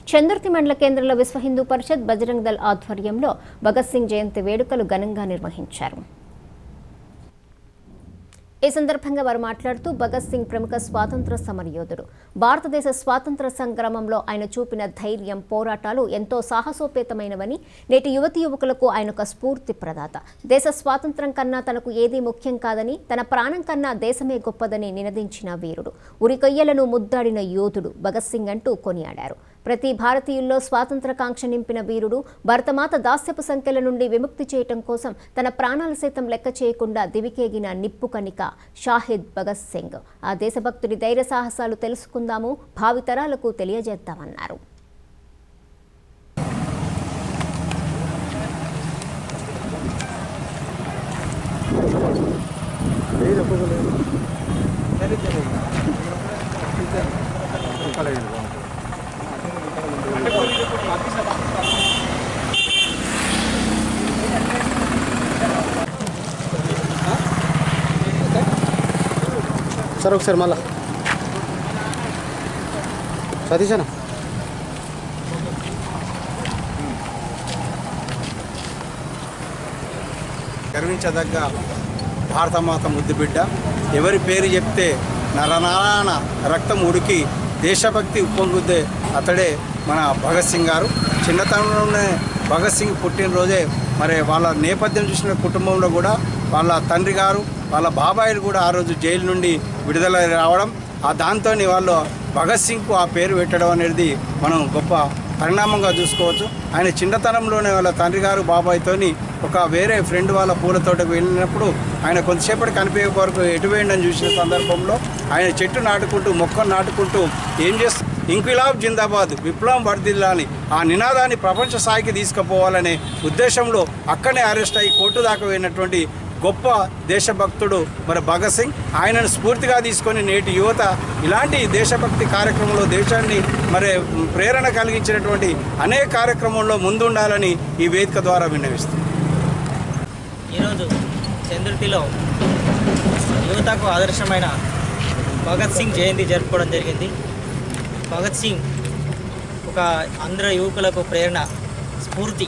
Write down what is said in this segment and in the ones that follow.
చందుర్తి మండల కేంద్రంలో విశ్వ హిందూ పరిషత్ బజరంగ్ దళ్ ఆధ్వర్యంలో భగత్ సింగ్ జయంతి వేడుకలు ఘనంగా నిర్వహించారు ఈ సందర్భంగా వారు మాట్లాడుతూ భగత్ సింగ్ ప్రముఖ స్వాతంత్ర సమరయోధుడు భారతదేశ స్వాతంత్ర సంగ్రామంలో ఆయన చూపిన ధైర్యం పోరాటాలు ఎంతో సాహసోపేతమైనవని నేటి యువతి యువకులకు ఆయన ఒక స్ఫూర్తి ప్రదాత దేశ స్వాతంత్రం కన్నా తనకు ఏదీ ముఖ్యం కాదని తన ప్రాణం కన్నా దేశమే గొప్పదని నినదించిన వీరుడు ఉరికొయ్యలను ముద్దాడిన యోధుడు భగత్ సింగ్ అంటూ కొనియాడారు ప్రతి భారతీయుల్లో స్వాతంత్రకాంక్ష నింపిన వీరుడు భరతమాత దాస్యపు సంఖ్యల నుండి విముక్తి చేయటం కోసం తన ప్రాణాలు సైతం లెక్క చేయకుండా దివికేగిన నిప్పు కనిక షాహిద్ భగత్ సింగ్ ఆ దేశభక్తుడి ధైర్య సాహసాలు తెలుసుకుందాము భావితరాలకు తెలియజేద్దామన్నారు సార్ ఒకసారి మళ్ళా సతీషనా గర్వించదగ్గ భారతమాత ముద్దుబిడ్డ ఎవరి పేరు చెప్తే నరనారాయణ రక్తం ఉడికి దేశభక్తి ఉప్పొంగుద్దే అతడే మన భగత్ సింగ్ గారు చిన్నతనంలోనే భగత్ సింగ్ పుట్టినరోజే మరి వాళ్ళ నేపథ్యం చూసిన కుటుంబంలో కూడా వాళ్ళ తండ్రి గారు వాళ్ళ బాబాయిలు కూడా ఆ రోజు జైలు నుండి విడుదల రావడం ఆ దాంతో వాళ్ళు భగత్ సింగ్కు ఆ పేరు పెట్టడం అనేది మనం గొప్ప పరిణామంగా చూసుకోవచ్చు ఆయన చిన్నతనంలోనే వాళ్ళ తండ్రి గారు బాబాయ్తోని ఒక వేరే ఫ్రెండ్ వాళ్ళ పూల తోటకు వెళ్ళినప్పుడు ఆయన కొంతసేపటి కనిపించే వరకు ఎటు వేయండి చూసిన సందర్భంలో ఆయన చెట్టు నాటుకుంటూ మొక్కను నాటుకుంటూ ఏం చేస్తూ ఇంక్విలాబ్ జిందాబాద్ విప్లవం వర్దిల్లాని ఆ నినాదాన్ని ప్రపంచ స్థాయికి తీసుకుపోవాలనే ఉద్దేశంలో అక్కడనే అరెస్ట్ అయ్యి కోర్టు దాకా పోయినటువంటి గొప్ప దేశభక్తుడు మరి భగత్ సింగ్ ఆయనను స్ఫూర్తిగా తీసుకొని నేటి యువత ఇలాంటి దేశభక్తి కార్యక్రమంలో దేశాన్ని మరి ప్రేరణ కలిగించినటువంటి అనేక కార్యక్రమంలో ముందుండాలని ఈ వేదిక ద్వారా విన్నవిస్తుంది ఈరోజు చంద్రుతిలో యువతకు ఆదర్శమైన భగత్ సింగ్ జయంతి జరుపుకోవడం జరిగింది భగత్ సింగ్ ఒక ఆంధ్ర యువకులకు ప్రేరణ స్ఫూర్తి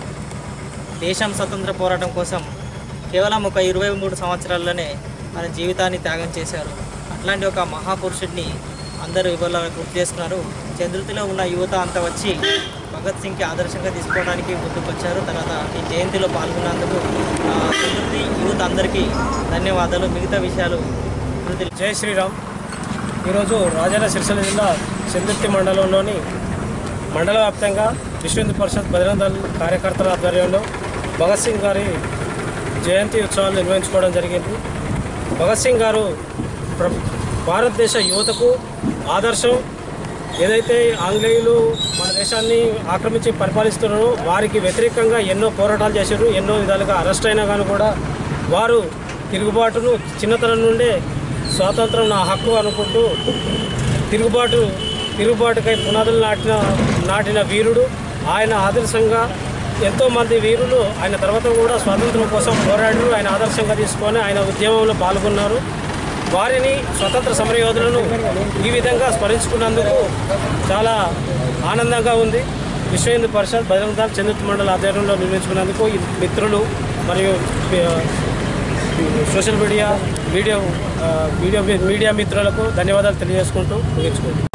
దేశం స్వతంత్ర పోరాటం కోసం కేవలం ఒక ఇరవై మూడు సంవత్సరాల్లోనే మన జీవితాన్ని త్యాగం చేశారు అట్లాంటి ఒక మహాపురుషుడిని అందరూ ఇవాళ గుర్తు చేసుకున్నారు చంద్రుతిలో ఉన్న యువత అంతా వచ్చి భగత్ సింగ్కి ఆదర్శంగా తీసుకోవడానికి ముందుకు వచ్చారు తర్వాత ఈ జయంతిలో పాల్గొన్నందుకు ఆ, చంద్రుతి యూత్ అందరికీ ధన్యవాదాలు మిగతా విషయాలు చంద్రుతి జై శ్రీరామ్ ఈరోజు రాజన్న సిరిసిల్ల జిల్లా చందుర్తి మండలంలోని మండల వ్యాప్తంగా విశ్వ హిందూ పరిషత్ బజరంగ దళ్ కార్యకర్తల ఆధ్వర్యంలో భగత్ సింగ్ గారి జయంతి ఉత్సవాలు నిర్వహించుకోవడం జరిగింది భగత్ సింగ్ గారు ప్ర- భారతదేశ యువతకు ఆదర్శం ఏదైతే ఆంగ్లేయులు మన దేశాన్ని ఆక్రమించి పరిపాలిస్తున్నారో వారికి వ్యతిరేకంగా ఎన్నో పోరాటాలు చేశారు ఎన్నో విధాలుగా అరెస్ట్ అయినా కానీ కూడా వారు తిరుగుబాటును చిన్నతనం నుండే స్వాతంత్రం నా హక్కు అనుకుంటూ తిరుగుబాటు తిరుగుబాటుకై పునాదులు నాటిన నాటిన వీరుడు ఆయన ఆదర్శంగా ఎంతోమంది వీరులు ఆయన తర్వాత కూడా స్వాతంత్రం కోసం పోరాడారు ఆయన ఆదర్శంగా తీసుకొని ఆయన ఉద్యమంలో పాల్గొన్నారు వారిని స్వతంత్ర సమరయోధులను ఈ విధంగా స్మరించుకున్నందుకు చాలా ఆనందంగా ఉంది విశ్వ హిందూ పరిషత్ బజరంగ దళ్ చంద్రుతి మండల ఆధ్వర్యంలో నిర్మించుకున్నందుకు ఈ మిత్రులు మరియు ఆ, సోషల్ మీడియా వీడియో ఆ, వీడియో మీడియా మిత్రులకు ధన్యవాదాలు తెలియజేసుకుంటూ ముగించుకుంటాం